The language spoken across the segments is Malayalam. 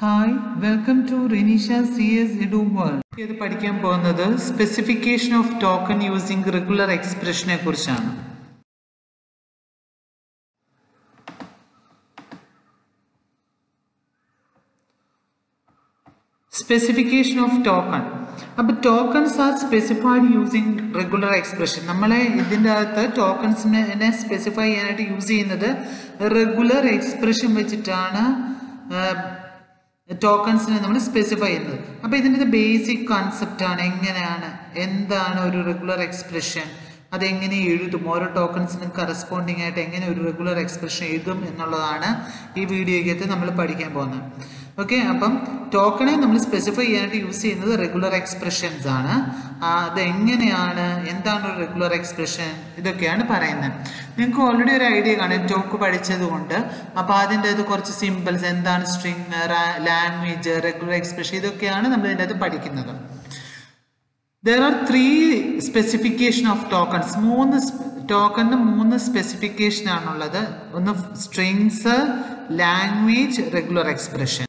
Hi welcome to Rinisha C S edu world ഇത് പഠിക്കാൻ പോകുന്നത് specification of token using regular എക്സ്പ്രഷനെ കുറിച്ചാണ് സ്പെസിഫിക്കേഷൻ ഓഫ് ടോക്കൺ അപ്പോൾ tokens are specified using regular expression നമ്മളെ ഇതിൻ്റെ അകത്ത് ടോക്കൺസിനെ സ്പെസിഫൈ ചെയ്യാനായിട്ട് യൂസ് ചെയ്യുന്നത് റെഗുലർ എക്സ്പ്രഷൻ വെച്ചിട്ടാണ് ടോക്കൺസിനെ നമ്മൾ സ്പെസിഫൈ ചെയ്യുന്നത് അപ്പോൾ ഇതിൻ്റെ ബേസിക് കൺസെപ്റ്റ് ആണ് എങ്ങനെയാണ് എന്താണ് ഒരു റെഗുലർ എക്സ്പ്രഷൻ അതെങ്ങനെ എഴുതും ഓരോ ടോക്കൺസിനും കറസ്പോണ്ടിങ് ആയിട്ട് എങ്ങനെ ഒരു റെഗുലർ എക്സ്പ്രഷൻ എഴുതും എന്നുള്ളതാണ് ഈ വീഡിയോയ്ക്കകത്ത് നമ്മൾ പഠിക്കാൻ പോകുന്നത് ഓക്കെ അപ്പം ടോക്കണെ നമ്മൾ സ്പെസിഫൈ ചെയ്യാനായിട്ട് യൂസ് ചെയ്യുന്നത് റെഗുലർ എക്സ്പ്രഷൻസ് ആണ് അത് എങ്ങനെയാണ് എന്താണ് ഒരു റെഗുലർ എക്സ്പ്രഷൻ ഇതൊക്കെയാണ് പറയുന്നത് നിങ്ങൾക്ക് ഓൾറെഡി ഒരു ഐഡിയ കാണും ടോക്ക് പഠിച്ചത് കൊണ്ട് അപ്പോൾ അതിൻ്റെ അത് കുറച്ച് സിമ്പിൾസ് എന്താണ് സ്ട്രിങ് ലാംഗ്വേജ് റെഗുലർ എക്സ്പ്രഷൻ ഇതൊക്കെയാണ് നമ്മൾ ഇതിൻ്റെ അത് പഠിക്കുന്നത് there are three specification of tokens മൂന്ന് ടോക്കണിന് മൂന്ന് സ്പെസിഫിക്കേഷൻ ആണുള്ളത് ഒന്ന് strings language regular expression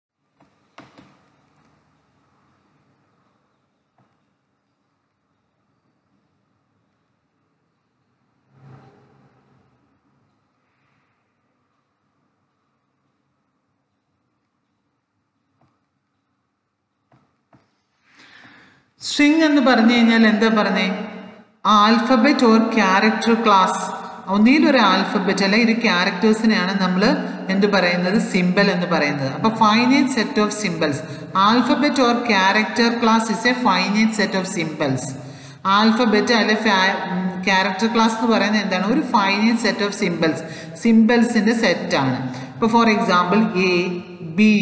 string എന്ന് പറഞ്ഞു കഴിഞ്ഞാൽ എന്താ പറഞ്ഞേ ആൽഫബറ്റ് ഓർ ക്യാരക്ടർ ക്ലാസ് ഒന്നിലും ഒരു ആൽഫബറ്റ് അല്ലെങ്കിൽ ഒരു ക്യാരക്ടേഴ്സിനെയാണ് നമ്മൾ എന്ത് പറയുന്നത് സിമ്പിൾ എന്ന് പറയുന്നത് അപ്പൊ finite set of symbols alphabet or character class is a finite set of symbols alphabet അല്ലെ ക്യാരക്ടർ ക്ലാസ് എന്ന് പറയുന്നത് എന്താണ് ഒരു ഫൈനൈറ്റ് സെറ്റ് ഓഫ് സിമ്പിൾസ് സിമ്പിൾസിന്റെ സെറ്റ് ആണ് ഇപ്പൊ for example A B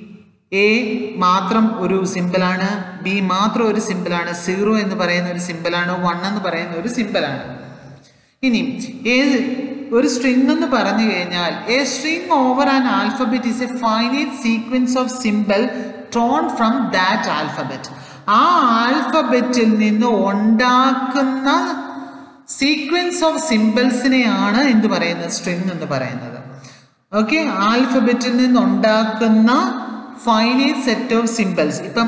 A മാത്രം ഒരു സിമ്പിളാണ് ബി മാത്രം ഒരു സിമ്പിളാണ് സീറോ എന്ന് പറയുന്ന ഒരു സിമ്പിളാണ് വൺ എന്ന് പറയുന്ന ഒരു സിമ്പിളാണ് ഇനി ഏത് ഒരു സ്ട്രിങ് എന്ന് പറഞ്ഞു കഴിഞ്ഞാൽ a string over an alphabet is a finite sequence of symbol drawn from that alphabet ആ ആൽഫബറ്റിൽ നിന്ന് ഉണ്ടാക്കുന്ന സീക്വൻസ് ഓഫ് സിമ്പിൾസിനെയാണ് എന്ത് പറയുന്നത് സ്ട്രിങ് എന്ന് പറയുന്നത് ഓക്കെ ആൽഫബറ്റിൽ നിന്ന് ഉണ്ടാക്കുന്ന ഫൈനൈറ്റ് സെറ്റ് ഓഫ് സിമ്പിൾസ് ഇപ്പം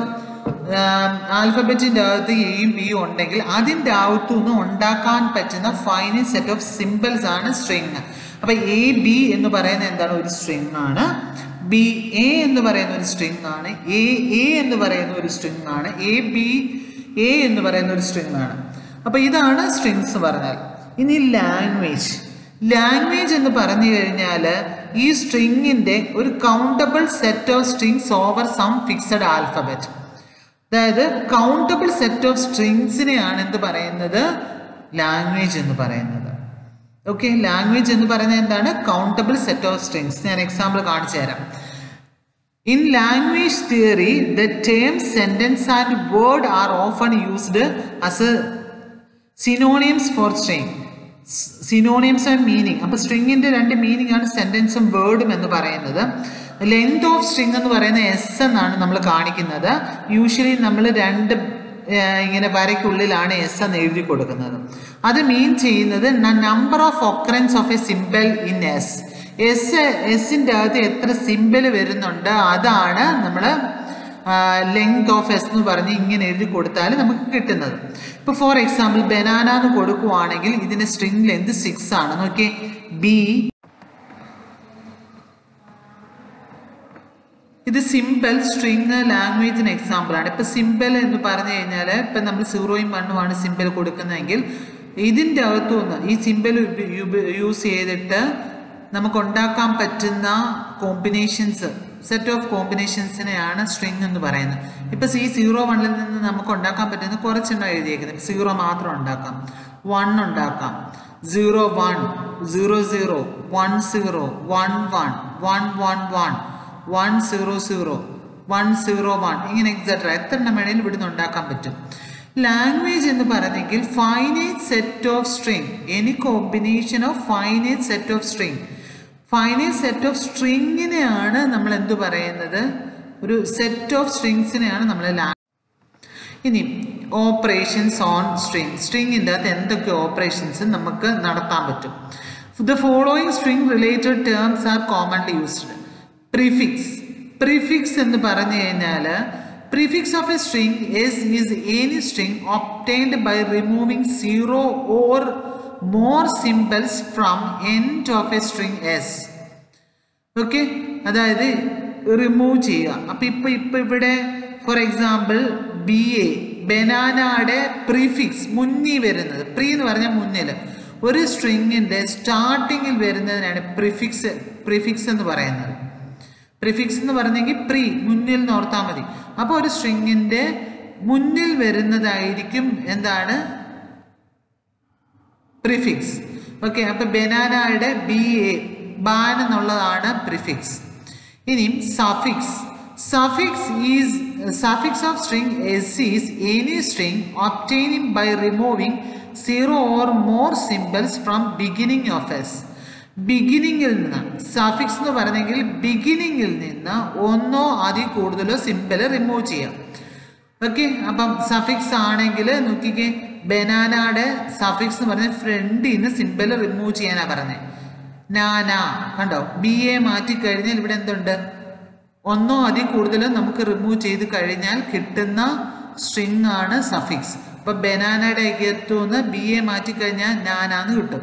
ആൽഫബറ്റിൻ്റെ അകത്ത് എയും ബിയും ഉണ്ടെങ്കിൽ അതിൻ്റെ അകത്തു നിന്ന് ഉണ്ടാക്കാൻ പറ്റുന്ന ഫൈനൈറ്റ് സെറ്റ് ഓഫ് സിമ്പിൾസ് ആണ് സ്ട്രിങ് അപ്പം എ ബി എന്ന് പറയുന്നത് എന്താണ് ഒരു സ്ട്രിങ് ആണ് ബി എ എന്ന് പറയുന്ന ഒരു സ്ട്രിങ് ആണ് എ എ എന്ന് പറയുന്ന ഒരു സ്ട്രിങ് ആണ് എ ബി എ എന്ന് പറയുന്ന ഒരു സ്ട്രിങ് ആണ് അപ്പം ഇതാണ് സ്ട്രിങ്സ് പറഞ്ഞാൽ ഇനി ലാംഗ്വേജ് ലാംഗ്വേജ് എന്ന് പറഞ്ഞു കഴിഞ്ഞാൽ ഈ സ്ട്രിങ്ങിൻ്റെ ഒരു countable set of strings over some fixed alphabet അതായത് കൗണ്ടബിൾ സെറ്റ് ഓഫ് സ്ട്രിങ്സിനെയാണ് എന്ത് പറയുന്നത് ലാംഗ്വേജ് എന്ന് പറയുന്നത് ഓക്കെ ലാംഗ്വേജ് എന്ന് പറയുന്നത് എന്താണ് കൗണ്ടബിൾ സെറ്റ് ഓഫ് സ്ട്രിങ്സ് ഞാൻ എക്സാമ്പിൾ കാണിച്ചു തരാം in language theory the term sentence and word are often used as a synonyms for string synonyms and meaning അപ്പൊ സ്ട്രിങ്ങിന്റെ രണ്ട് മീനിങ് ആണ് സെന്റൻസും വേർഡും എന്ന് പറയുന്നത് ലെങ്ത് ഓഫ് സ്ട്രിങ് എന്ന് പറയുന്ന എസ് എന്നാണ് നമ്മൾ കാണിക്കുന്നത് യൂഷ്വലി നമ്മൾ രണ്ട് ഇങ്ങനെ വരയ്ക്കുള്ളിലാണ് എസ് എന്ന് എഴുതി കൊടുക്കുന്നത് അത് മീൻ ചെയ്യുന്നത് number of occurrence of a simple in S S എസിൻ്റെ അകത്ത് എത്ര സിമ്പിൾ വരുന്നുണ്ട് അതാണ് നമ്മൾ ലെങ്ത് ഓഫ് എസ് എന്ന് പറഞ്ഞ് ഇങ്ങനെ എഴുതി കൊടുത്താൽ നമുക്ക് കിട്ടുന്നത് ഇപ്പോൾ ഫോർ എക്സാമ്പിൾ ബനാന എന്ന് കൊടുക്കുവാണെങ്കിൽ ഇതിന്റെ സ്ട്രിങ് ലെങ്ത് സിക്സ് ആണ് നോക്കിയേ ബി ഇത് സിമ്പിൾ സ്ട്രിങ് ലാംഗ്വേജിന് എക്സാമ്പിൾ ആണ് ഇപ്പൊ സിമ്പിൾ എന്ന് പറഞ്ഞു കഴിഞ്ഞാൽ ഇപ്പൊ നമ്മൾ സീറോയും വണ്ണും ആണ് സിമ്പിൾ കൊടുക്കുന്നതെങ്കിൽ ഇതിൻ്റെ അകത്തുനിന്ന് ഈ സിമ്പിൾ യൂസ് ചെയ്തിട്ട് നമുക്ക് ഉണ്ടാക്കാൻ പറ്റുന്ന കോമ്പിനേഷൻസ് സെറ്റ് ഓഫ് കോമ്പിനേഷൻസിനെയാണ് സ്ട്രിങ് എന്ന് പറയുന്നത് ഇപ്പൊ ഈ സീറോ വണ്ണിൽ നിന്ന് നമുക്ക് ഉണ്ടാക്കാൻ പറ്റുന്ന കുറച്ചെണ്ണം എഴുതിയേക്കുന്നത് സീറോ മാത്രം ഉണ്ടാക്കാം വൺ ഉണ്ടാക്കാം zero one zero zero one zero one one one one one one zero zero one zero one ഇങ്ങനെ എക്സെട്ര എത്ര എണ്ണം വേണേലും ഇവിടുന്ന് ഉണ്ടാക്കാൻ പറ്റും ലാംഗ്വേജ് എന്ന് പറഞ്ഞെങ്കിൽ finite set of string any combination of finite set of string finite set of സ്ട്രിങ്ങിനെയാണ് നമ്മൾ എന്ത് പറയുന്നത് ഒരു സെറ്റ് ഓഫ് സ്ട്രിങ്സിനെയാണ് നമ്മൾ ഇനി ഓപ്പറേഷൻസ് ഓൺ സ്ട്രിങ് സ്ട്രിങ്ങിൻ്റെ അകത്ത് എന്തൊക്കെ ഓപ്പറേഷൻസ് നമുക്ക് നടത്താൻ പറ്റും the following string related terms are commonly used prefix prefix എന്ന് പറഞ്ഞു കഴിഞ്ഞാൽ prefix of a string S is any string obtained by removing zero or more symbols from end of a string S okay അതായത് റിമൂവ് ചെയ്യുക അപ്പം ഇപ്പം ഇപ്പം ഇവിടെ ഫോർ എക്സാമ്പിൾ ബി എ ബനാനയുടെ പ്രീഫിക്സ് മുന്നിൽ വരുന്നത് പ്രീ എന്ന് പറഞ്ഞാൽ മുന്നിൽ ഒരു സ്ട്രിങ്ങിൻ്റെ സ്റ്റാർട്ടിങ്ങിൽ വരുന്നതിനാണ് പ്രിഫിക്സ് പ്രിഫിക്സ് എന്ന് പറയുന്നത് പ്രിഫിക്സ് എന്ന് പറഞ്ഞെങ്കിൽ പ്രീ മുന്നിൽ നിന്ന് ഓർത്താൽ മതി അപ്പോൾ ഒരു സ്ട്രിങ്ങിൻ്റെ മുന്നിൽ വരുന്നതായിരിക്കും എന്താണ് പ്രിഫിക്സ് ഓക്കെ അപ്പൊ ബനാനയുടെ ബി എ ബാൻ എന്നുള്ളതാണ് പ്രിഫിക്സ് ഇനി suffix suffix is suffix of string S is any string obtaining by removing zero or more symbols from beginning of S ബിഗിനിങ്ങിൽ നിന്ന് സഫിക്സ് എന്ന് പറഞ്ഞെങ്കിൽ ബിഗിനിങ്ങിൽ നിന്ന് ഒന്നോ അതിൽ കൂടുതലോ സിമ്പിൾ റിമൂവ് ചെയ്യാം ഓക്കെ അപ്പം സഫിക്സ് ആണെങ്കിൽ നോക്കിക്കേ ബനാനയുടെ സഫിക്സ് എന്ന് പറഞ്ഞ ഫ്രണ്ടിൽ നിന്ന് സിമ്പിൾ റിമൂവ് ചെയ്യാനാ പറഞ്ഞത് നാന കണ്ടോ ബി എ മാറ്റി കഴിഞ്ഞാൽ ഇവിടെ എന്തുണ്ട് ഒന്നോ അതിൽ കൂടുതലോ നമുക്ക് റിമൂവ് ചെയ്ത് കഴിഞ്ഞാൽ കിട്ടുന്ന സ്ട്രിങ് ആണ് സഫിക്സ് അപ്പൊ ബനാനയുടെ അകത്തുനിന്ന് ബി എ മാറ്റി കഴിഞ്ഞാൽ നാനാന്ന് കിട്ടും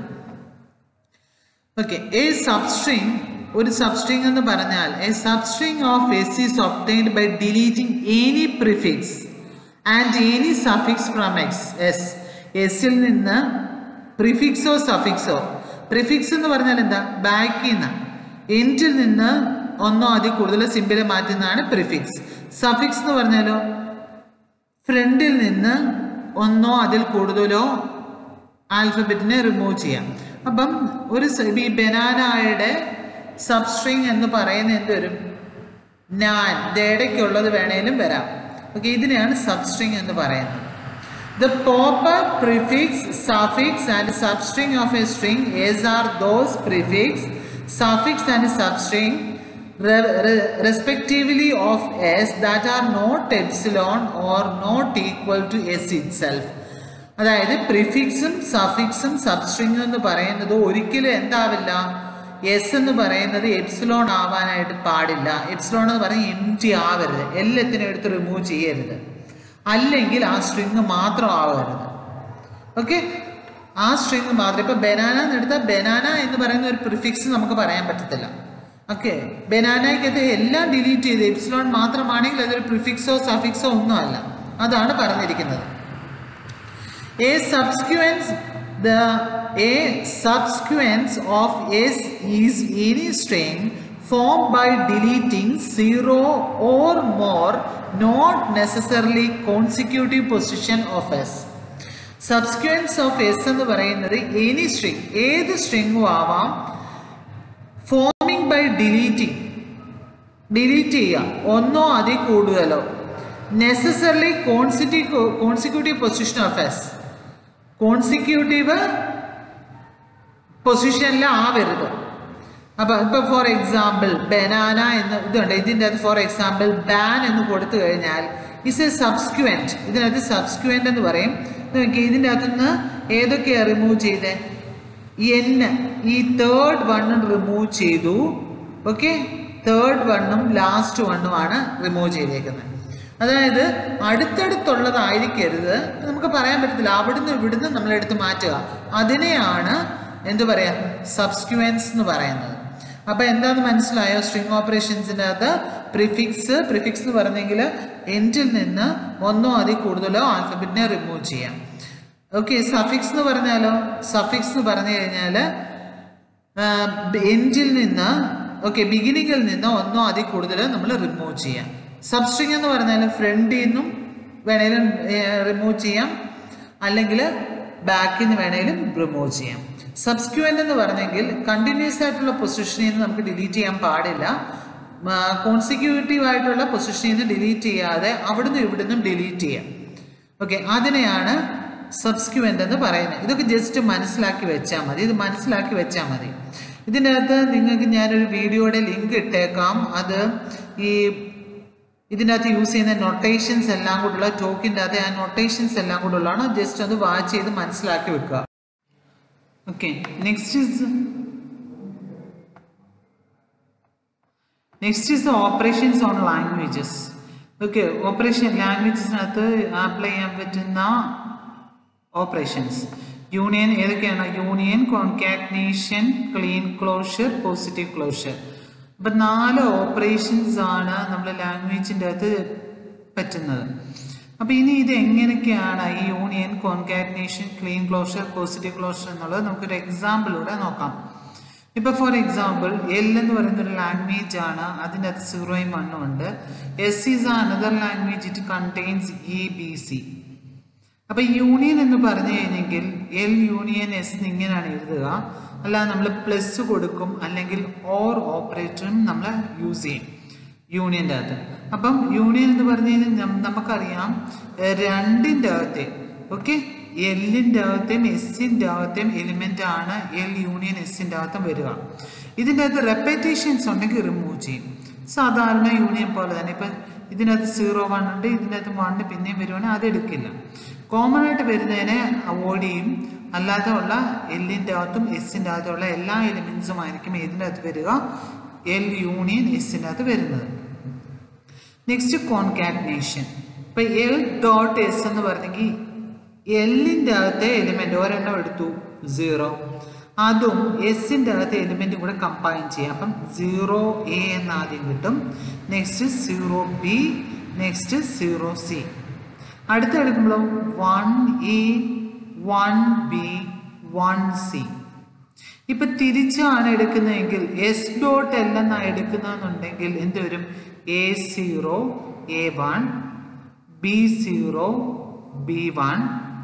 ഓക്കെ എ സബ്സ്ട്രിങ് ഒരു സബ്സ്ട്രിങ് എന്ന് പറഞ്ഞാൽ a substring of S is obtained by deleting any prefix and any suffix from X S എസിൽ നിന്ന് പ്രിഫിക്സോ സഫിക്സോ പ്രിഫിക്സ് എന്ന് പറഞ്ഞാൽ എന്താ ബാക്കിൽ നിന്ന് എൻഡിൽ നിന്ന് ഒന്നോ അതിൽ കൂടുതൽ സിമ്പിൾ മാറ്റുന്നതാണ് പ്രിഫിക്സ് സഫിക്സ് എന്ന് പറഞ്ഞാലോ ഫ്രണ്ടിൽ നിന്ന് ഒന്നോ അതിൽ കൂടുതലോ ആൽഫബറ്റിനെ റിമൂവ് ചെയ്യാം അപ്പം ഒരു സ- ഈ ബനാനയുടെ സബ്സ്ട്രിങ് എന്ന് പറയുന്ന എന്ത് വരും ഞാൻ ഇടയ്ക്കുള്ളത് വേണേലും വരാം ഓക്കെ ഇതിനെയാണ് സബ്സ്ട്രിങ് എന്ന് പറയുന്നത് the proper prefix suffix and substring of a string as are those prefix suffix and substring re- re- respectively of s that are not epsilon or not equal to s itself അതായത് പ്രിഫിക്സും സഫിക്സും സബ്സ്ട്രിങ്ങും എന്ന് പറയുന്നത് ഒരിക്കലും എന്താവില്ല എസ് എന്ന് പറയുന്നത് എപ്സിലോൺ ആവാനായിട്ട് പാടില്ല എപ്സിലോൺ എന്ന് പറയുന്നത് എം ടി ആവരുത് എല്ലാത്തിനും എടുത്ത് റിമൂവ് ചെയ്യരുത് അല്ലെങ്കിൽ ആ സ്ട്രിങ് മാത്രം ആവരുത് ഓക്കെ ആ സ്ട്രിങ് മാത്രം ഇപ്പൊ ബനാന എന്ന് എടുത്താൽ ബനാന എന്ന് പറയുന്ന ഒരു പ്രിഫിക്സ് നമുക്ക് പറയാൻ പറ്റത്തില്ല ഓക്കെ ബനാനയ്ക്കകത്ത് എല്ലാം ഡിലീറ്റ് ചെയ്ത് എപ്സിലോൺ മാത്രമാണെങ്കിൽ അതൊരു പ്രിഫിക്സോ സഫിക്സോ ഒന്നും അല്ല അതാണ് പറഞ്ഞിരിക്കുന്നത് A subsequence the a subsequence of S is any string formed by deleting zero or more not necessarily consecutive position of S. Subsequence of S എന്ന് പറയുന്നത് എനി സ്ട്രിങ് ഏത് സ്ട്രിങ്ങും ആവാം ഫോമിംഗ് ബൈ ഡിലീറ്റിംഗ് ഡിലീറ്റ് ചെയ്യുക ഒന്നോ അതിൽ കൂടുതലോ necessarily consecutive consecutive position of S consecutive പൊസിഷനിൽ ആവരുത് അപ്പൊ ഇപ്പൊ ഫോർ എക്സാമ്പിൾ ബനാന എന്ന് ഇതുണ്ട് ഇതിൻ്റെ അത് ഫോർ എക്സാമ്പിൾ ബാൻ എന്ന് കൊടുത്തു കഴിഞ്ഞാൽ ഇസ് എ സബ്സ്ക്യുവൻറ്റ് ഇതിനകത്ത് സബ്സ്ക്യുവൻ്റ് എന്ന് പറയും ഇത് നോക്കിയേ ഇതിൻ്റെ അകത്തുനിന്ന് ഏതൊക്കെയാണ് റിമൂവ് ചെയ്തേ എൻ ഈ തേർഡ് വണ്ണും റിമൂവ് ചെയ്തു ഓക്കെ തേർഡ് വണ്ണും ലാസ്റ്റ് വണ്ണുമാണ് റിമൂവ് ചെയ്തേക്കുന്നത് അതായത് അടുത്തടുത്തുള്ളതായിരിക്കരുത് നമുക്ക് പറയാൻ പറ്റത്തില്ല അവിടുന്ന് ഇവിടുന്ന് നമ്മൾ എടുത്ത് മാറ്റുക അതിനെയാണ് എന്ത് പറയാ സബ്സ്ക്യുവൻസ് എന്ന് പറയുന്നത് അപ്പൊ എന്താന്ന് മനസ്സിലായോ സ്ട്രിങ് ഓപ്പറേഷൻസിൻ്റെ അകത്ത് പ്രിഫിക്സ് പ്രിഫിക്സ് എന്ന് പറഞ്ഞെങ്കിൽ എൻഡിൽ നിന്ന് ഒന്നോ അതിൽ കൂടുതലോ ആൽഫബറ്റിനെ റിമൂവ് ചെയ്യാം ഓക്കെ സഫിക്സ് എന്ന് പറഞ്ഞാലോ സഫിക്സ് എന്ന് പറഞ്ഞു കഴിഞ്ഞാൽ എൻഡിൽ നിന്ന് ഓക്കെ ബിഗിനിങ്ങിൽ നിന്ന് ഒന്നോ അതിൽ കൂടുതലോ നമ്മൾ റിമൂവ് ചെയ്യാം സബ്സ്ട്രിങ് എന്ന് പറഞ്ഞാൽ ഫ്രണ്ടിൽ നിന്നും വേണേലും റിമൂവ് ചെയ്യാം അല്ലെങ്കിൽ ബാക്കിൽ നിന്ന് വേണേലും റിമൂവ് ചെയ്യാം സബ്സ്ക്യുവൻ്റ് എന്ന് പറഞ്ഞെങ്കിൽ കണ്ടിന്യൂസ് ആയിട്ടുള്ള പൊസിഷനിൽ നിന്ന് നമുക്ക് ഡിലീറ്റ് ചെയ്യാൻ പാടില്ല കോൺസിക്യൂട്ടീവ് ആയിട്ടുള്ള പൊസിഷനിൽ നിന്ന് ഡിലീറ്റ് ചെയ്യാതെ അവിടുന്ന് ഇവിടുന്നും ഡിലീറ്റ് ചെയ്യാം ഓക്കെ അതിനെയാണ് സബ്സ്ക്യുവൻ്റ് എന്ന് പറയുന്നത് ഇതൊക്കെ ജസ്റ്റ് മനസ്സിലാക്കി വെച്ചാൽ മതി ഇത് മനസ്സിലാക്കി വെച്ചാൽ മതി ഇതിൻ്റെ അകത്ത് നിങ്ങൾക്ക് ഞാനൊരു വീഡിയോയുടെ ലിങ്ക് ഇട്ടേക്കാം അത് ഈ ഇതിൻ്റെ അകത്ത് യൂസ് ചെയ്യുന്ന നൊട്ടേഷൻസ് എല്ലാം കൂടെയുള്ള ടോക്കിൻ്റെ അകത്ത് ആ നൊട്ടേഷൻസ് എല്ലാം കൂടെ ഉള്ളതാണ് ജസ്റ്റ് ഒന്ന് വാച്ച് ചെയ്ത് മനസ്സിലാക്കി വെക്കുക okay next is next is the operations on languages okay operation ലാംഗ്വേജസിനകത്ത് അപ്ലൈ ചെയ്യാൻ പറ്റുന്ന ഓപ്പറേഷൻസ് യൂണിയൻ ഏതൊക്കെയാണ് union concatenation Kleene closure positive closure അപ്പം നാല് ഓപ്പറേഷൻസ് ആണ് നമ്മൾ ലാംഗ്വേജിൻ്റെ അകത്ത് പറ്റുന്നത് അപ്പം ഇനി ഇത് എങ്ങനെയൊക്കെയാണ് ഈ union concatenation Kleene closure positive closure എന്നുള്ളത് നമുക്കൊരു എക്സാമ്പിളിലൂടെ നോക്കാം ഇപ്പൊ ഫോർ എക്സാമ്പിൾ എൽ എന്ന് പറയുന്ന ഒരു ലാംഗ്വേജ് ആണ് അതിൻ്റെ അകത്ത് സീറോയും വണ്ണും ഉണ്ട് S is another language it contains A B C അപ്പൊ യൂണിയൻ എന്ന് പറഞ്ഞു കഴിഞ്ഞെങ്കിൽ എൽ യൂണിയൻ എസ് ഇങ്ങനെയാണ് എഴുതുക അല്ല നമ്മൾ പ്ലസ് കൊടുക്കും അല്ലെങ്കിൽ ഓർ ഓപ്പറേറ്ററും നമ്മൾ യൂസ് ചെയ്യും യൂണിയൻ്റെ അകത്ത് അപ്പം യൂണിയൻ എന്ന് പറഞ്ഞു കഴിഞ്ഞാൽ നം- നമുക്കറിയാം ഏഹ് രണ്ടിൻ്റെ അകത്തെ ഓക്കെ എല്ലിൻ്റെ അകത്തെയും എസിൻ്റെ അകത്തെയും എലിമെൻ്റ് ആണ് എൽ യൂണിയൻ എസിൻ്റെ അകത്തും വരിക ഇതിൻ്റെ അകത്ത് റെപ്പറ്റേഷൻസ് ഉണ്ടെങ്കിൽ റിമൂവ് ചെയ്യും സാധാരണ യൂണിയൻ പോലെ തന്നെ ഇപ്പം ഇതിനകത്ത് സീറോ വൺ ഉണ്ട് ഇതിനകത്ത് വണ്ണ് പിന്നെയും വരുവാണെങ്കിൽ അത് എടുക്കില്ല കോമൺ ആയിട്ട് വരുന്നതിനെ അവോയ്ഡ് ചെയ്യും അല്ലാതെ ഉള്ള എല്ലിൻ്റെ അകത്തും എസിൻ്റെ അകത്തുള്ള എല്ലാ എലിമെൻസും ആയിരിക്കും ഇതിൻ്റെ അകത്ത് വരിക എൽ യൂണിയൻ എസിൻ്റെ അകത്ത് വരുന്നത് നെക്സ്റ്റ് കോൺകാഗ്നേഷൻ ഇപ്പൊ എൽ ഡോട്ട് എസ് എന്ന് പറഞ്ഞെങ്കിൽ എല്ലിൻ്റെ അകത്തെ എലിമെന്റ് ഒരെണ്ണം എടുത്തു സീറോ അതും എസിൻ്റെ അകത്തെ എലിമെന്റ് കൂടെ കമ്പൈൻ ചെയ്യാം അപ്പം സീറോ എ എന്ന് ആദ്യം കിട്ടും next zero B next zero C അടുത്ത എടുക്കുമ്പോഴോ one A one B one C ഇപ്പൊ തിരിച്ചാണ് എടുക്കുന്നതെങ്കിൽ എസ് ഡോട്ട് എൽ എന്നാണ് എടുക്കുന്നതെന്നുണ്ടെങ്കിൽ എന്ത് വരും A zero A one B zero B one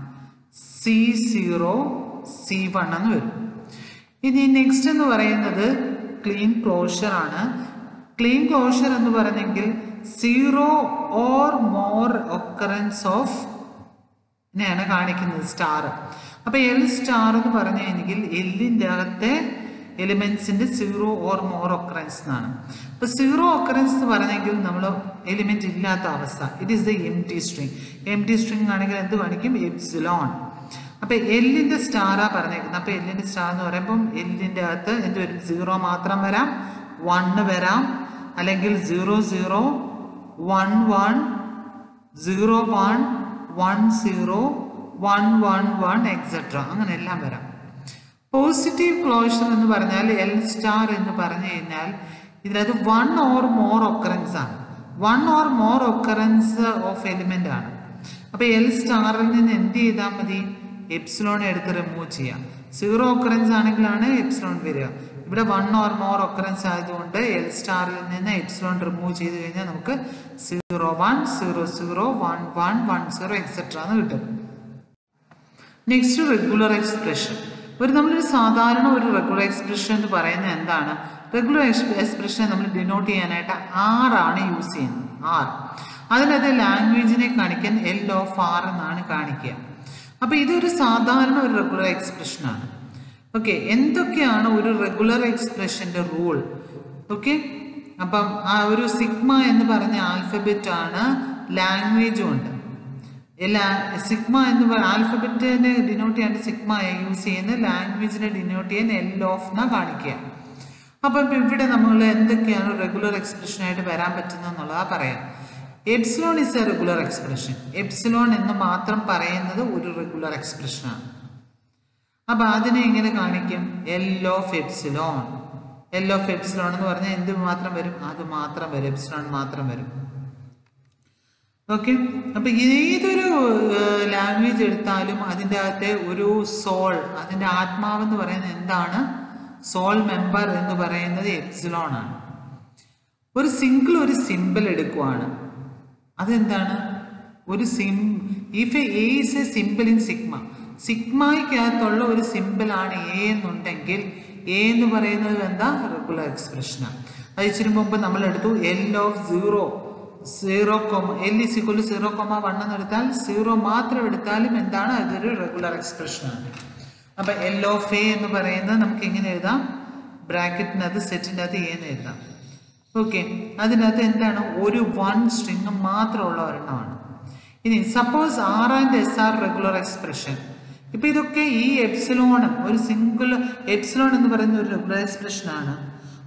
C zero C one എന്ന് വരും ഇനി നെക്സ്റ്റ് എന്ന് പറയുന്നത് ക്ലീൻ ക്ലോഷർ ആണ് ക്ലീൻ ക്ലോഷർ എന്ന് പറഞ്ഞെങ്കിൽ zero or more occurrence of നെയാണ് കാണിക്കുന്നത് സ്റ്റാർ അപ്പൊ എൽ സ്റ്റാർ എന്ന് പറഞ്ഞു കഴിഞ്ഞെങ്കിൽ എല്ലിൻ്റെ അകത്തെ എലിമെന്റ്സിന്റെ സീറോ ഓർ മോർ ഒക്കറൻസ് എന്നാണ് അപ്പൊ സീറോ ഒക്കറൻസ് എന്ന് പറഞ്ഞെങ്കിൽ നമ്മൾ എലിമെന്റ് ഇല്ലാത്ത അവസ്ഥ it is the empty string empty string ആണെങ്കിൽ എന്ത് കാണിക്കും എപ്സിലോൺ അപ്പൊ എല്ലിന്റെ സ്റ്റാറാ പറഞ്ഞേക്കുന്നത് അപ്പൊ എല്ലിന്റെ സ്റ്റാർ എന്ന് പറയുമ്പോൾ എല്ലിന്റെ അകത്ത് എന്ത് വരും സീറോ മാത്രം വരാം വണ്ണ് വരാം അല്ലെങ്കിൽ zero zero one one zero one one zero one one one etcetera അങ്ങനെ എല്ലാം വരാം പോസിറ്റീവ് ക്ലോഷർ എന്ന് പറഞ്ഞാൽ എൽ സ്റ്റാർ എന്ന് പറഞ്ഞു കഴിഞ്ഞാൽ ഇതിനകത്ത് വൺ ഓർ മോർ ഒക്കറൻസ് ആണ് one or more occurrence of element ആണ് അപ്പൊ എൽ സ്റ്റാറിൽ നിന്ന് എന്ത് ചെയ്താൽ മതി എപ്സിലോൺ എടുത്ത് റിമൂവ് ചെയ്യാം സീറോ ഒക്കറൻസ് ആണെങ്കിലാണ് എപ്സിലോൺ വരിക ഇവിടെ വൺ ഓർ മോർ ഒക്കറൻസ് ആയതുകൊണ്ട് എൽ സ്റ്റാറിൽ നിന്ന് എപ്സിലോൺ റിമൂവ് ചെയ്ത് കഴിഞ്ഞാൽ നമുക്ക് zero one zero zero one one one zero etcetera എന്ന് കിട്ടും നെക്സ്റ്റ് റെഗുലർ എക്സ്പ്രഷൻ ഒരു നമ്മളൊരു സാധാരണ ഒരു റെഗുലർ എക്സ്പ്രഷൻ എന്ന് പറയുന്നത് എന്താണ് റെഗുലർ എക്സ്പ്രഷനെ നമ്മൾ ഡിനോട്ട് ചെയ്യാനായിട്ട് ആർ ആണ് യൂസ് ചെയ്യുന്നത് ആർ അതിനകത്ത് ലാംഗ്വേജിനെ കാണിക്കാൻ എൽ ഓഫ് ആർ എന്നാണ് കാണിക്കുക അപ്പൊ ഇതൊരു സാധാരണ ഒരു റെഗുലർ എക്സ്പ്രഷനാണ് ഓക്കെ എന്തൊക്കെയാണ് ഒരു റെഗുലർ എക്സ്പ്രഷന്റെ റൂൾ ഓക്കെ അപ്പം ആ ഒരു സിഗ്മ എന്ന് പറഞ്ഞ ആൽഫബറ്റ് ആണ് ലാംഗ്വേജും ഉണ്ട് എല്ലാ സിഗ്മ എന്ന് പറയുന്ന ആൽഫബറ്റിനെ ഡിനോട്ട് ചെയ്യാൻ സിഗ്മ യൂസ് ചെയ്യുന്ന ലാംഗ്വേജിനെ ഡിനോട്ട് ചെയ്യാൻ എൽ ഓഫ് എന്നാ കാണിക്കുക അപ്പം ഇവിടെ നമ്മൾ എന്തൊക്കെയാണ് റെഗുലർ എക്സ്പ്രഷൻ ആയിട്ട് വരാൻ പറ്റുന്നത് എന്നുള്ളതാ പറയാം epsilon is a regular expression epsilon എന്ന് മാത്രം പറയുന്നത് ഒരു റെഗുലർ എക്സ്പ്രഷനാണ് അപ്പൊ അതിനെ എങ്ങനെ കാണിക്കും L of epsilon L of epsilon എന്ന് പറഞ്ഞാൽ എന്ത് മാത്രം വരും അത് മാത്രം വരും എപ്സിലോൺ മാത്രം വരും ഓക്കെ അപ്പൊ ഏതൊരു ലാംഗ്വേജ് എടുത്താലും അതിൻ്റെ അകത്തെ ഒരു സോൾ അതിൻ്റെ ആത്മാവെന്ന് പറയുന്നത് എന്താണ് സോൾ മെമ്പർ എന്ന് പറയുന്നത് എപ്സിലോൺ ആണ് ഒരു സിംഗിൾ ഒരു സിമ്പിൾ എടുക്കുവാണ് അതെന്താണ് ഒരു സിം if a is a simple in sigma സിഗ്മയ്ക്കകത്തുള്ള ഒരു സിമ്പിൾ ആണ് എ എന്നുണ്ടെങ്കിൽ എ എന്ന് പറയുന്നത് എന്താ റെഗുലർ എക്സ്പ്രഷനാണ് അത് ഇച്ചിരി മുമ്പ് നമ്മൾ എടുത്തു L of zero zero comma L is equal zero comma one എന്ന് എടുത്താൽ സീറോ മാത്രം എടുത്താലും എന്താണ് അതൊരു റെഗുലർ എക്സ്പ്രഷനാണ് അപ്പൊ എൽ ഓഫ് എ എന്ന് പറയുന്നത് നമുക്ക് എങ്ങനെ എഴുതാം ബ്രാക്കറ്റിനകത്ത് സെറ്റിൻ്റെ അകത്ത് എ എന്ന് എഴുതാം ഓക്കെ അതിനകത്ത് എന്താണ് ഒരു വൺ സ്ട്രിങ് മാത്രമുള്ള ഒരെണ്ണമാണ് ഇനി suppose R and S are regular expression ഇപ്പൊ ഇതൊക്കെ ഈ എപ്സിലോൺ ഒരു സിംഗിൾ എപ്സിലോൺ എന്ന് പറയുന്ന ഒരു റെഗുലർ എക്സ്പ്രഷൻ ആണ്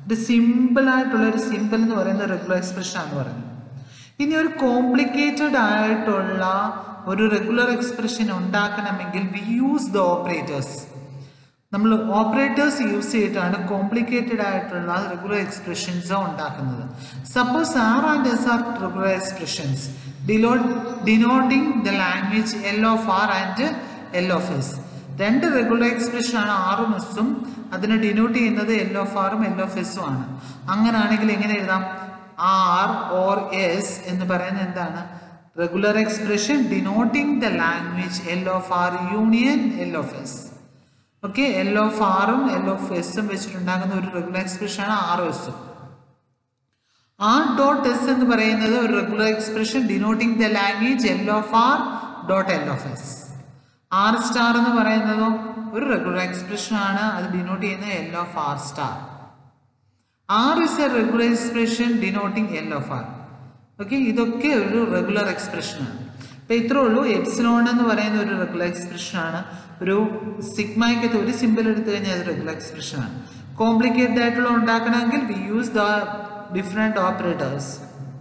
ഒരു സിമ്പിൾ ആയിട്ടുള്ള ഒരു സിമ്പിൾ എന്ന് പറയുന്ന റെഗുലർ എക്സ്പ്രഷൻ ആണ് പറയുന്നത് ഇനി ഒരു കോംപ്ലിക്കേറ്റഡ് ആയിട്ടുള്ള ഒരു റെഗുലർ എക്സ്പ്രഷൻ ഉണ്ടാക്കണമെങ്കിൽ വി യൂസ് ദ ഓപ്പറേറ്റേഴ്സ് നമ്മൾ ഓപ്പറേറ്റേഴ്സ് യൂസ് ചെയ്തിട്ടാണ് കോംപ്ലിക്കേറ്റഡ് ആയിട്ടുള്ള റെഗുലർ എക്സ്പ്രഷൻസ് ഉണ്ടാക്കുന്നത് suppose R and S are regular expressions ഡിലോ denoting the language L of R and L of S രണ്ട് റെഗുലർ എക്സ്പ്രഷൻ ആണ് ആറും എസും അതിനെ ഡിനോട്ട് ചെയ്യുന്നത് എൽ ഓഫ് ആറും എൽ ഓഫ് എസും ആണ് അങ്ങനാണെങ്കിൽ എങ്ങനെ എഴുതാം ആർ ഓർ എസ് എന്ന് പറയുന്നത് എന്താണ് regular expression denoting the language L of R union L of S okay L of ആറും എൽ ഓഫ് എസും വെച്ചിട്ടുണ്ടാകുന്ന ഒരു റെഗുലർ എക്സ്പ്രഷൻ ആണ് ആറും എസും ആർ ഡോട്ട് എസ് എന്ന് പറയുന്നത് ഒരു regular expression denoting the language L of R dot L of S R star എന്ന് പറയുന്നതോ ഒരു റെഗുലർ എക്സ്പ്രഷൻ ആണ് അത് ഡിനോട്ട് ചെയ്യുന്നത് L of R star R is a regular expression denoting L of R okay ഇതൊക്കെ ഒരു റെഗുലർ എക്സ്പ്രഷൻ ആണ് അപ്പൊ ഇത്രേ ഉള്ളൂ എപ്സിലോൺ എന്ന് പറയുന്ന ഒരു റെഗുലർ എക്സ്പ്രഷൻ ആണ് ഒരു സിഗ്മയ്ക്കകത്ത് ഒരു സിമ്പിൾ എടുത്തു കഴിഞ്ഞാൽ അത് റെഗുലർ എക്സ്പ്രഷൻ ആണ് കോംപ്ലിക്കേറ്റഡ് ആയിട്ടുള്ള ഉണ്ടാക്കണമെങ്കിൽ we use the different operators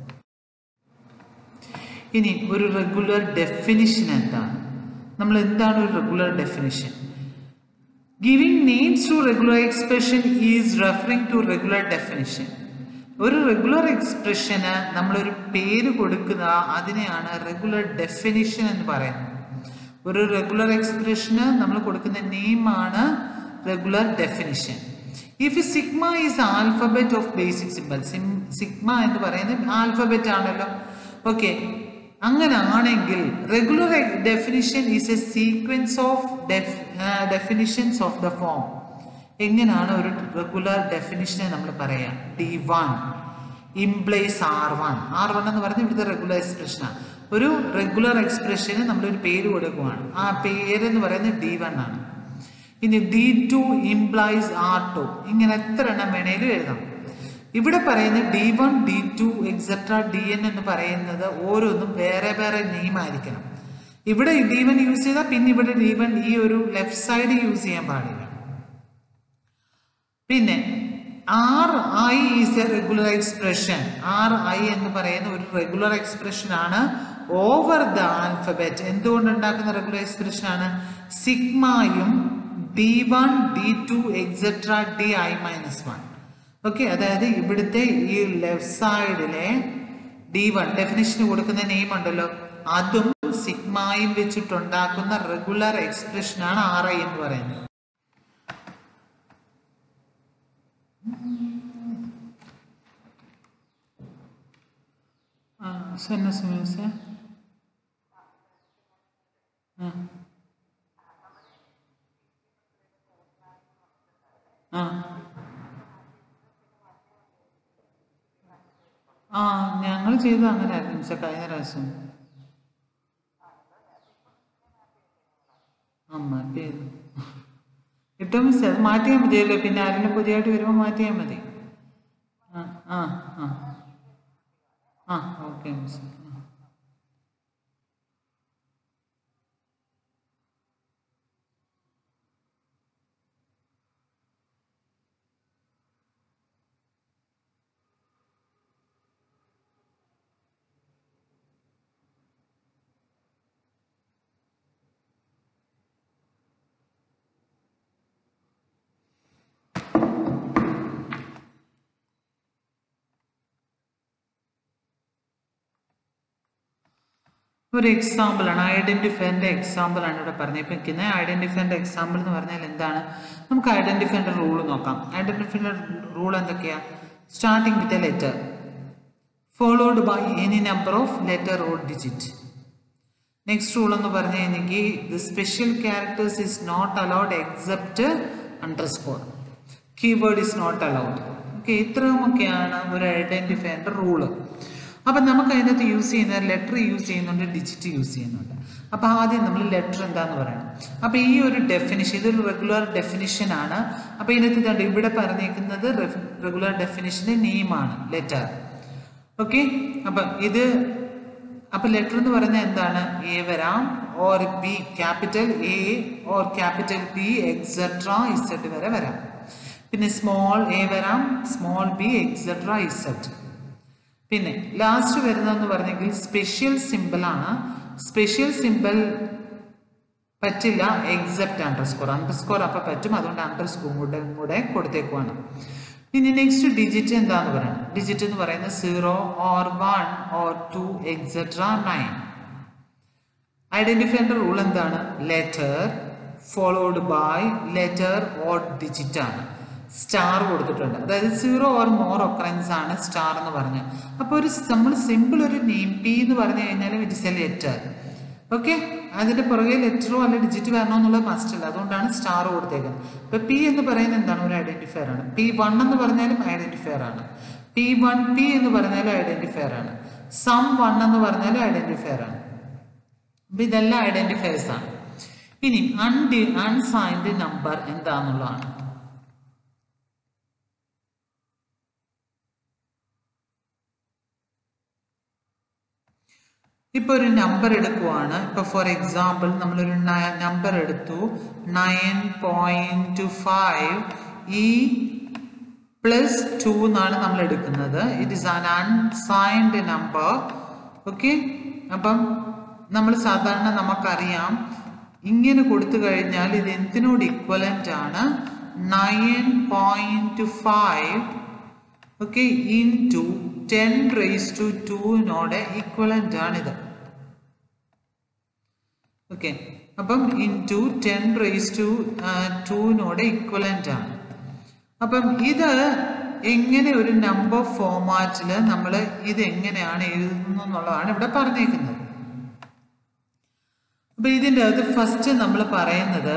ഇനി ഒരു റെഗുലർ ഡെഫിനിഷൻ എന്താണ് നമ്മൾ എന്താണ് ഒരു regular definition giving names to regular expression is referring to regular definition ഒരു റെഗുലർ എക്സ്പ്രഷന് നമ്മളൊരു പേര് കൊടുക്കുന്ന അതിനെയാണ് റെഗുലർ ഡെഫിനിഷൻ എന്ന് പറയുന്നത് ഒരു റെഗുലർ എക്സ്പ്രഷന് നമ്മൾ കൊടുക്കുന്ന നെയിമാണ് regular definition if sigma is alphabet of basic simple sigma എന്ന് പറയുന്നത് ആൽഫബറ്റ് ആണല്ലോ ഓക്കെ അങ്ങനെ ആണെങ്കിൽ regular definition is a sequence of definitions of the form എങ്ങനെയാണ് ഒരു റെഗുലർ ഡെഫിനിഷനെ നമ്മൾ പറയാം D one implies R one R one എന്ന് പറയുന്നത് ഇവിടുത്തെ റെഗുലർ എക്സ്പ്രഷനാണ് ഒരു റെഗുലർ എക്സ്പ്രഷന് നമ്മളൊരു പേര് കൊടുക്കുകയാണ് ആ പേര് എന്ന് പറയുന്നത് ഡി വൺ ആണ് ഇനി D two implies R two ഇങ്ങനെ എത്ര എണ്ണം വേണേലും എഴുതാം ഇവിടെ പറയുന്ന D one D two etcetera D N എന്ന് പറയുന്നത് ഓരോന്നും വേറെ വേറെ നെയിം ആയിരിക്കണം ഇവിടെ ഡി വൺ യൂസ് ചെയ്താൽ പിന്നെ ഇവിടെ ഡി വൺ ഈ ഒരു ലെഫ്റ്റ് സൈഡ് യൂസ് ചെയ്യാൻ പാടില്ല പിന്നെ R I is a regular expression R I എന്ന് പറയുന്ന ഒരു റെഗുലർ എക്സ്പ്രഷൻ ആണ് ഓവർ ദ ആൽഫബറ്റ് എന്തുകൊണ്ട് ഉണ്ടാക്കുന്ന റെഗുലർ എക്സ്പ്രഷൻ ആണ് സിഗ്മയും D one D two etcetera D I minus one okay അതായത് ഇവിടുത്തെ ഈ ലെഫ്റ്റ് സൈഡിലെ ഡി വൺ ഡെഫിനിഷന് കൊടുക്കുന്ന നെയിം ഉണ്ടല്ലോ അതും സിഗ്മയും വെച്ചിട്ടുണ്ടാക്കുന്ന റെഗുലർ എക്സ്പ്രഷൻ ആണ് ആർ ഐ എന്ന് പറയുന്നത് ആ സെന്ന സുമേസ ആ ആ ആ ഞങ്ങൾ ചെയ്തത് അങ്ങനെ ആയിരുന്നു മിസ്സെ കഴിഞ്ഞ പ്രാവശ്യം ആ മാറ്റി ചെയ്തു കിട്ടും മിസ്സെ അത് മാറ്റിയാൽ മതിയല്ലോ പിന്നെ ആരെങ്കിലും പുതിയതായിട്ട് വരുമ്പോൾ മാറ്റിയാൽ മതി ആ ആ ആ ആ ഓക്കെ മിസ് ഒരു എക്സാമ്പിൾ ആണ് ഐഡന്റിഫൈൻ്റെ എക്സാമ്പിൾ ആണ് ഇവിടെ പറഞ്ഞിരിക്കുന്നത് ഐഡന്റിഫൈൻ്റെ എക്സാമ്പിൾ എന്ന് പറഞ്ഞാൽ എന്താണ് നമുക്ക് ഐഡന്റിഫൈൻ്റെ റൂൾ നോക്കാം ഐഡന്റിഫൈൻ്റെ റൂൾ എന്തൊക്കെയാ starting with a letter followed by any number of letter or digit next rule എന്ന് പറഞ്ഞു കഴിഞ്ഞെങ്കിൽ the special characters is not allowed except underscore keyword is not allowed okay ഇത്രയുമൊക്കെയാണ് ഒരു ഐഡന്റിഫൈൻ്റെ റൂള് അപ്പം നമുക്ക് അതിനകത്ത് യൂസ് ചെയ്യുന്ന ലെറ്റർ യൂസ് ചെയ്യുന്നുണ്ട് ഡിജിറ്റ് യൂസ് ചെയ്യുന്നുണ്ട് അപ്പം ആദ്യം നമ്മൾ ലെറ്റർ എന്താന്ന് പറയണം അപ്പം ഈ ഒരു ഡെഫിനിഷൻ ഇതൊരു റെഗുലർ ഡെഫിനിഷൻ ആണ് അപ്പം ഇതിനകത്ത് ഇതുണ്ട് ഇവിടെ പറഞ്ഞേക്കുന്നത് റെഗുലർ ഡെഫിനിഷൻ്റെ നെയിമാണ് ലെറ്റർ ഓക്കെ അപ്പം ഇത് അപ്പൊ ലെറ്റർ എന്ന് പറയുന്നത് എന്താണ് എ വരാം or B capital A or capital B etcetera Z വരെ വരാം പിന്നെ സ്മോൾ എ വരാം സ്മോൾ ബി എക്സെട്ര ഇസെറ്റ് പിന്നെ ലാസ്റ്റ് വരുന്നതെന്ന് പറഞ്ഞെങ്കിൽ സ്പെഷ്യൽ സിമ്പിൾ ആണ് സ്പെഷ്യൽ സിമ്പിൾ പറ്റില്ല except underscore underscore അപ്പം പറ്റും അതുകൊണ്ട് അണ്ടർ സ്കോർ കൂടെ കൂടെ കൊടുത്തേക്കുവാണ് ഇനി നെക്സ്റ്റ് ഡിജിറ്റ് എന്താന്ന് പറയുന്നത് ഡിജിറ്റ് എന്ന് പറയുന്നത് zero or one or two etcetera nine ഐഡന്റിഫൈൻ്റെ റൂൾ എന്താണ് letter followed by letter or digit ആണ് സ്റ്റാർ കൊടുത്തിട്ടുണ്ട് അതായത് സീറോ ഓർ മോർ ഒക്കറൻസ് ആണ് സ്റ്റാർ എന്ന് പറഞ്ഞത് അപ്പോൾ ഒരു നമ്മൾ സിമ്പിൾ ഒരു നെയിം പി എന്ന് പറഞ്ഞു കഴിഞ്ഞാൽ it is a letter okay അതിന്റെ പുറകെ ലെറ്ററോ അല്ല ഡിജിറ്റ് വരണോ എന്നുള്ളത് മസ്റ്റ് അല്ല അതുകൊണ്ടാണ് സ്റ്റാർ കൊടുത്തേക്കുന്നത് ഇപ്പൊ പി എന്ന് പറയുന്നത് എന്താണ് ഒരു ഐഡന്റിഫയർ ആണ് പി വൺ എന്ന് പറഞ്ഞാലും ഐഡന്റിഫയർ ആണ് പി വൺ പി എന്ന് പറഞ്ഞാലും ഐഡന്റിഫയർ ആണ് സം വൺ എന്ന് പറഞ്ഞാലും ഐഡന്റിഫയർ ആണ് അപ്പൊ ഇതെല്ലാം ഐഡന്റിഫയേഴ്സ് ആണ് ഇനി അൺഡി അൺസൈൻഡ് നമ്പർ എന്താന്നുള്ളതാണ് ഇപ്പൊ ഒരു നമ്പർ എടുക്കുവാണ് ഇപ്പൊ ഫോർ എക്സാമ്പിൾ നമ്മളൊരു നമ്പർ എടുത്തു nine point five E plus two എന്നാണ് നമ്മൾ എടുക്കുന്നത് it is an unsigned number okay അപ്പം നമ്മൾ സാധാരണ നമുക്കറിയാം ഇങ്ങനെ കൊടുത്തു കഴിഞ്ഞാൽ ഇത് എന്തിനോട് ഇക്വലന്റ് ആണ് nine point five okay into ten raise to ടുവിനോട് ഈക്വലന്റ് ആണിത് ഓക്കെ അപ്പം into ten raise to ടുവിനോട് ഈക്വലന്റ് ആണ് അപ്പം ഇത് എങ്ങനെ ഒരു നമ്പർ ഫോമാറ്റിൽ നമ്മൾ ഇത് എങ്ങനെയാണ് എഴുതുന്നത് എന്നുള്ളതാണ് ഇവിടെ പറഞ്ഞേക്കുന്നത് അപ്പൊ ഇതിൻ്റെ അത് ഫസ്റ്റ് നമ്മൾ പറയുന്നത്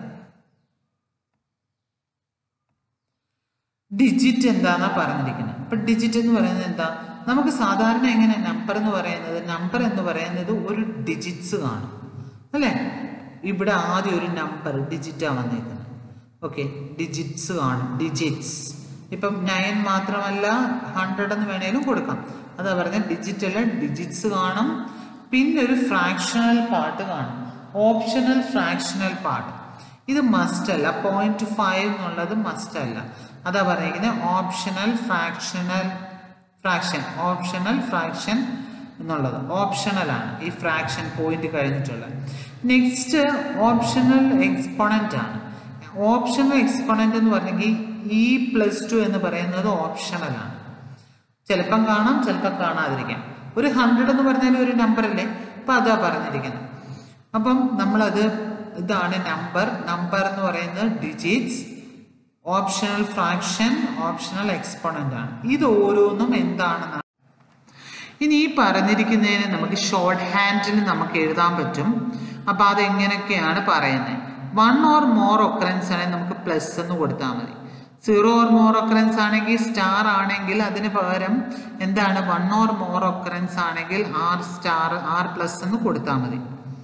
ഡിജിറ്റ് എന്താന്നാ പറഞ്ഞിരിക്കുന്നത് അപ്പൊ ഡിജിറ്റ് എന്ന് പറയുന്നത് എന്താ നമുക്ക് സാധാരണ എങ്ങനെ നമ്പർ എന്ന് പറയുന്നത് നമ്പർ എന്ന് പറയുന്നത് ഒരു ഡിജിറ്റ്സ് കാണും അല്ലേ ഇവിടെ ആദ്യം ഒരു നമ്പർ ഡിജിറ്റാ വന്നേക്കുന്നത് ഓക്കെ ഡിജിറ്റ്സ് കാണും ഡിജിറ്റ്സ് ഇപ്പം നയൻ മാത്രമല്ല ഹൺഡ്രഡ് എന്ന് വേണേലും കൊടുക്കാം അതാ പറഞ്ഞ ഡിജിറ്റ് അല്ല ഡിജിറ്റ്സ് കാണും പിന്നെ ഒരു ഫ്രാക്ഷണൽ പാർട്ട് കാണും ഓപ്ഷണൽ ഫ്രാക്ഷണൽ പാർട്ട് ഇത് മസ്റ്റ് അല്ല പോയിന്റ് ഫൈവ് എന്നുള്ളത് മസ്റ്റ് അല്ല അതാ പറഞ്ഞിരിക്കുന്നത് optional fractional fraction optional fraction എന്നുള്ളത് ഓപ്ഷണൽ ആണ് ഈ ഫ്രാക്ഷൻ പോയിന്റ് കഴിഞ്ഞിട്ടുള്ളത് നെക്സ്റ്റ് ഓപ്ഷണൽ എക്സ്പോണന്റ് ആണ് ഓപ്ഷണൽ എക്സ്പോണന്റ് എന്ന് പറഞ്ഞെങ്കിൽ ഇ പ്ലസ് ടു എന്ന് പറയുന്നത് ഓപ്ഷണൽ ആണ് ചിലപ്പം കാണാം ചിലപ്പം കാണാതിരിക്കാം ഒരു ഹൺഡ്രഡ് എന്ന് പറഞ്ഞാൽ ഒരു നമ്പർ അല്ലേ അപ്പൊ അതാ പറഞ്ഞിരിക്കുന്നത് അപ്പം നമ്മളത് ഇതാണ് നമ്പർ നമ്പർ എന്ന് പറയുന്നത് digits optional fraction optional exponent ആണ് ഇത് ഓരോന്നും എന്താണെന്നാണ് ഇനി ഈ പറഞ്ഞിരിക്കുന്നതിന് നമുക്ക് ഷോർട്ട് ഹാൻഡിൽ നമുക്ക് എഴുതാൻ പറ്റും അപ്പൊ അതെങ്ങനെയൊക്കെയാണ് പറയുന്നത് വൺ ഓർ മോർ ഒക്കറൻസ് ആണെങ്കിൽ നമുക്ക് പ്ലസ് എന്ന് കൊടുത്താൽ മതി സീറോ ഓർ മോർ ഒക്കറൻസ് ആണെങ്കിൽ സ്റ്റാർ ആണെങ്കിൽ അതിന് പകരം എന്താണ് വൺ ഓർ മോർ ഒക്കറൻസ് ആണെങ്കിൽ ആർ സ്റ്റാർ ആർ പ്ലസ് എന്ന് കൊടുത്താൽ മതി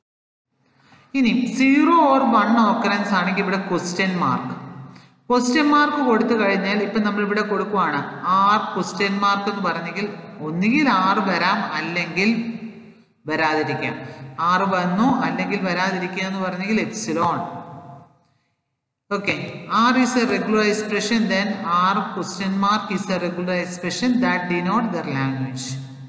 ഇനി സീറോ ഓർ വൺ ഓക്കറൻസ് ആണെങ്കിൽ ഇവിടെ ക്വസ്റ്റ്യൻ മാർക്ക് ക്വസ്റ്റ്യൻ മാർക്ക് കൊടുത്തു കഴിഞ്ഞാൽ ഇപ്പൊ നമ്മൾ ഇവിടെ കൊടുക്കുവാണ് ആർ ക്വസ്റ്റ്യൻ മാർക്ക് എന്ന് പറഞ്ഞെങ്കിൽ ഒന്നുകിൽ ആർ വരാം അല്ലെങ്കിൽ വരാതിരിക്കാം ആറ് വന്നു അല്ലെങ്കിൽ വരാതിരിക്കുക എന്ന് പറഞ്ഞെങ്കിൽ epsilon okay R is a regular expression then R question mark is a regular expression that denote the language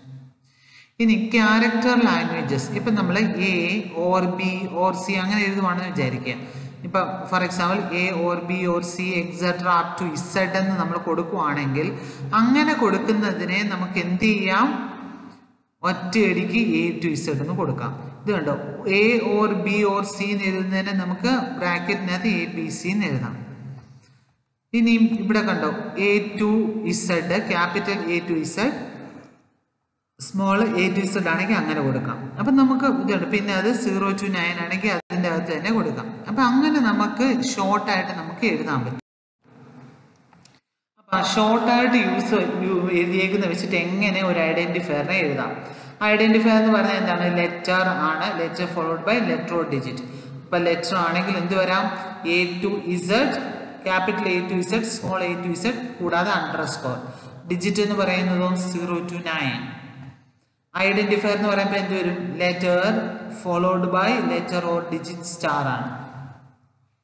ഇനി ക്യാരക്ടർ ലാംഗ്വേജസ് ഇപ്പൊ നമ്മൾ A or B or C അങ്ങനെ എഴുതുവാണെന്ന് വിചാരിക്കുക ഇപ്പൊ for example A or B or C etcetera up to Z എന്ന് നമ്മൾ കൊടുക്കുവാണെങ്കിൽ അങ്ങനെ കൊടുക്കുന്നതിനെ നമുക്ക് എന്ത് ചെയ്യാം ഒറ്റയടിക്ക് എ ടു ഇസഡ് എന്ന് കൊടുക്കാം ഇത് കണ്ടോ A or B or C എന്ന് എഴുതുന്നതിന് നമുക്ക് ബ്രാക്കറ്റിനകത്ത് എ ബി സി എന്ന് എഴുതാം ഇനിയും ഇവിടെ കണ്ടോ A to Z capital A to Z small A to Z ആണെങ്കിൽ അങ്ങനെ കൊടുക്കാം അപ്പം നമുക്ക് ഇതുണ്ട് പിന്നെ അത് സീറോ ടു നയൻ ആണെങ്കിൽ അതിൻ്റെ അകത്ത് തന്നെ കൊടുക്കാം അപ്പം അങ്ങനെ നമുക്ക് ഷോർട്ടായിട്ട് നമുക്ക് എഴുതാൻ പറ്റും അപ്പം ഷോർട്ടായിട്ട് യൂസ് എഴുതിയേക്കുന്ന വെച്ചിട്ട് എങ്ങനെ ഒരു ഐഡന്റിഫയറിനെ എഴുതാം ഐഡന്റിഫയർ എന്ന് പറഞ്ഞാൽ എന്താണ് ലെറ്റർ ആണ് letter followed by letter or digit ഇപ്പം ലെറ്റർ ആണെങ്കിൽ എന്ത് വരാം A to Z capital A to Z small A to Z കൂടാതെ അണ്ടർ സ്കോർ ഡിജിറ്റ് എന്ന് പറയുന്നതോ സീറോ ടു നയൻ ഐഡന്റിഫയർ എന്ന് പറയുമ്പോൾ എന്ത് വരും letter followed by letter or digit star ആണ്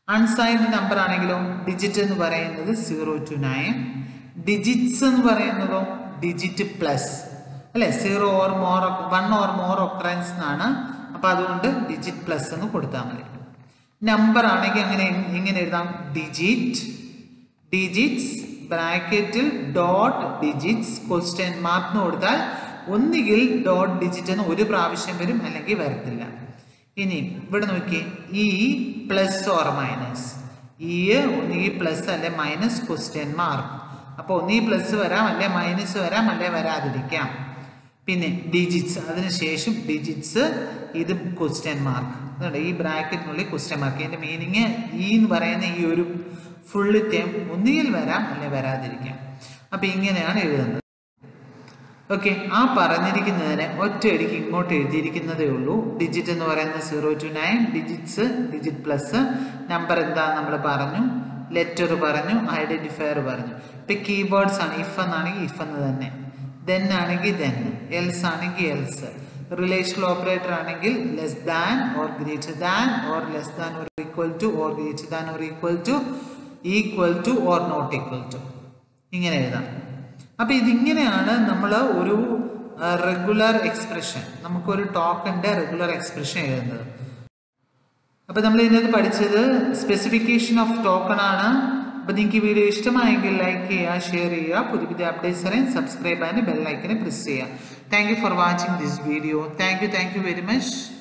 അൺസൈൻഡ് നമ്പർ ആണെങ്കിലോ ഡിജിറ്റ് എന്ന് പറയുന്നത് സീറോ ടു നയൻ ഡിജിറ്റ്സ് എന്ന് പറയുന്നതോ ഡിജിറ്റ് പ്ലസ് അല്ലെ zero or more one or more occurrence എന്നാണ് അപ്പൊ അതുകൊണ്ട് ഡിജിറ്റ് പ്ലസ് എന്ന് കൊടുത്താൽ മതി നമ്പർ ആണെങ്കിൽ അങ്ങനെ എങ്ങനെ എഴുതാം ഡിജിറ്റ് ഡിജിറ്റ്സ് ബ്രാക്കറ്റിൽ ഡോട്ട് ഡിജിറ്റ്സ് ക്വസ്റ്റ്യൻ മാർക്ക് എന്ന് കൊടുത്താൽ ഒന്നുകിൽ ഡോട്ട് ഡിജിറ്റ് എന്ന് ഒരു പ്രാവശ്യം വരും അല്ലെങ്കിൽ വരത്തില്ല ഇനി ഇവിടെ നോക്കി ഈ പ്ലസ് ഓർ മൈനസ് ഈ ഒന്നുകിൽ പ്ലസ് അല്ലെ മൈനസ് ക്വസ്റ്റ്യൻ മാർക്ക് അപ്പോൾ ഒന്നീ പ്ലസ് വരാം അല്ലെ മൈനസ് വരാം അല്ലെ വരാതിരിക്കാം പിന്നെ ഡിജിറ്റ്സ് അതിനുശേഷം ഡിജിറ്റ്സ് ഇത് ക്വസ്റ്റ്യൻ മാർക്ക് അതുകൊണ്ട് ഈ ബ്രാക്കറ്റിനുള്ളിൽ ക്വസ്റ്റ്യൻ മാർക്ക് ഇതിന്റെ മീനിങ് ഈ എന്ന് പറയുന്ന ഈ ഒരു ഫുള്ള് ടൈം ഒന്നുകിൽ വരാം അല്ലെ വരാതിരിക്കാം അപ്പൊ ഇങ്ങനെയാണ് എഴുതുന്നത് ഓക്കെ ആ പറഞ്ഞിരിക്കുന്നതിനെ ഒറ്റയടിക്ക് ഇങ്ങോട്ട് എഴുതിയിരിക്കുന്നതേ ഉള്ളൂ ഡിജിറ്റ് എന്ന് പറയുന്നത് zero to nine digits digit plus number എന്താ നമ്മൾ പറഞ്ഞു ലെറ്റർ പറഞ്ഞു ഐഡന്റിഫയർ പറഞ്ഞു ഇപ്പൊ കീബോർഡ്സ് ആണ് ഇഫ് എന്നാണെങ്കിൽ ഇഫ് എന്ന് തന്നെ ദെൻ ആണെങ്കിൽ ദെൻ എൽസ് ആണെങ്കിൽ എൽസ് റിലേഷണൽ ഓപ്പറേറ്റർ ആണെങ്കിൽ less than or greater than or less than or equal to or greater than or equal to equal to or not equal to ഇങ്ങനെ എഴുതാം അപ്പൊ ഇതിങ്ങനെയാണ് നമ്മൾ ഒരു റെഗുലർ എക്സ്പ്രഷൻ നമുക്കൊരു ടോക്കന്റെ റെഗുലർ എക്സ്പ്രഷൻ എഴുതുന്നത് അപ്പൊ നമ്മൾ ഇതിനകത്ത് പഠിച്ചത് സ്പെസിഫിക്കേഷൻ ഓഫ് ടോക്കൺ ആണ് അപ്പൊ നിങ്ങൾക്ക് ഈ വീഡിയോ ഇഷ്ടമായെങ്കിൽ ലൈക്ക് ചെയ്യുക ഷെയർ ചെയ്യുക പുതിയ പുതിയ അപ്ഡേറ്റ്സ് അറിയാൻ സബ്സ്ക്രൈബ് ആൻഡ് ബെൽ ഐക്കനെ പ്രസ് ചെയ്യുക thank you for watching this video thank you thank you very much